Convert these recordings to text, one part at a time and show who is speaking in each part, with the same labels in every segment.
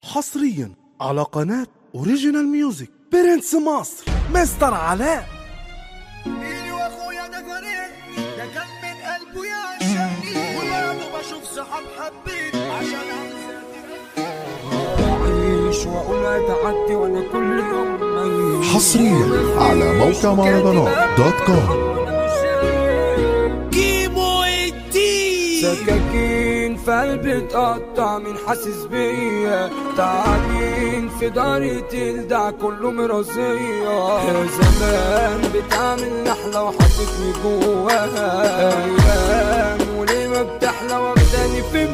Speaker 1: حصريا على قناة اوريجينال ميوزك برنس مصر مستر علاء
Speaker 2: إلي واخويا ده فريق ده كان من قلبه يعشقني وبرضه بشوف صحاب حبيت عشان
Speaker 3: أعيش وأقول أتعدي وأنا كل يوم ميت
Speaker 4: حصريا على موقع مهرجانات دوت كوم
Speaker 2: كيمو الدين
Speaker 3: سكاكين في قلبي تقطع من حاسس بيا تعابين في داري تلدع كله مرازية يا زمان بتعمل نحلة وحطتني جواها أيام وليه ما بتحلى واخداني في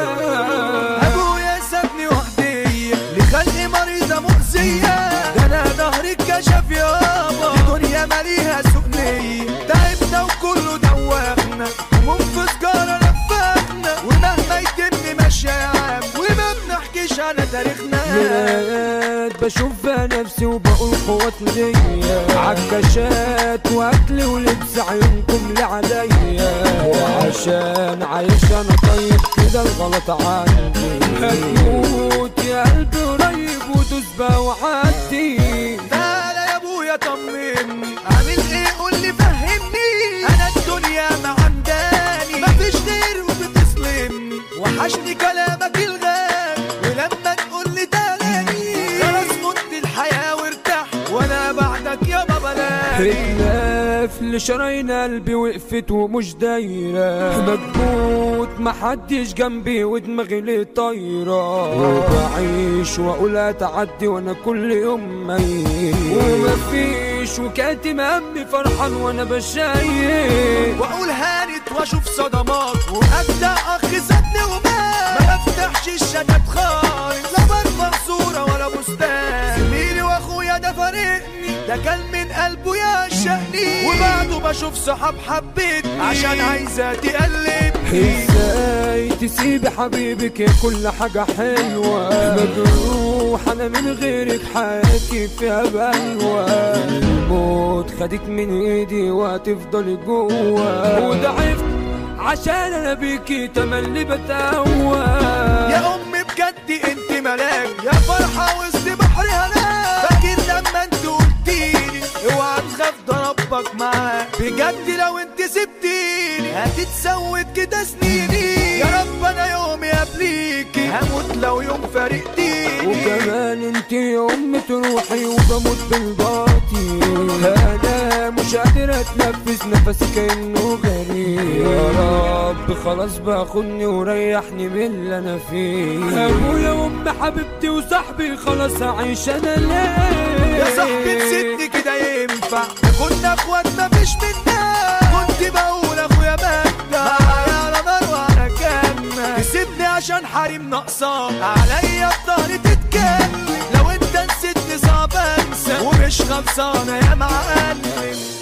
Speaker 3: متاهة
Speaker 2: ابويا سابني وحدي لخلقي مريضه مؤذيه ده انا ظهري اتكشف يابا الدنيا ماليها سجنيه تعبنا وكله دوخنا هموم في سجاره لفخنا ومهما يتم ماشيه يا عم وما بنحكيش على تاريخنا
Speaker 3: مرايات بشوف فيها نفسي وبقول قوات ليا عكاشات واكل ولبس عيونكم اللي عليا وعشان عايش انا طيب كده الغلط عندي هتموت يا قلبي قريب ودوس بقى وعدي
Speaker 2: تعالى يا ابويا طمني عامل ايه قول لي فهمني انا الدنيا معنداني مفيش غير وبتسلمني وحشني كلامك الغالي ولما تقول لي تعالي خلاص مت الحياه وارتاح وانا بعدك يابا بلاقي
Speaker 3: خلاف لشرايين قلبي وقفت ومش دايرة مكبوت محدش جنبي ودماغي ليه طايرة وبعيش واقول اتعدي وانا كل يوم ميت ومفيش وكاتم همي فرحان وانا بشايف
Speaker 2: واقول هانت واشوف صدمات واجدع اخ سابني ومات ما بفتحش الشتات خالص لا برفع صوره ولا بستان زميلي واخويا ده فارقني ده كان من قلبه يعشقني وبعده بشوف صحاب حبيت عشان عايزه تقلبني
Speaker 3: ازاي تسيبي حبيبك يا كل حاجة حلوة مجروح انا من غيرك حياتي فيها بلوى الموت خدك من ايدي وهتفضلي جوا وضعفت عشان انا بيكي تملي بتقوى
Speaker 2: يا امي بجد انت ملاك يا فرحه وسط بحر هناك فاكر لما انت قلتيلي اوعى تخاف ده ربك معاك بجد لو انت سبتيني هتتسود كده سنيني يا رب انا يوم يقابليكي هموت لو يوم فارقتيني
Speaker 3: وكمان انت ام تروحي وبموت بالباطي انا مش قادر اتنفس نفسي كانه غريب يا رب خلاص باخدني وريحني من اللي انا فيه ابويا وام حبيبتي وصاحبي خلاص هعيش انا ليه
Speaker 2: يا صاحبي نسيتني كده ينفع كنا اخوات مفيش منا كنت بقول اخويا مجدة معايا على نار وانا جنة تسيبني عشان حريم ناقصاك عليا بضهري تتكلم لو انت نسيتني صعب انسى ومش خلصانة يا معلم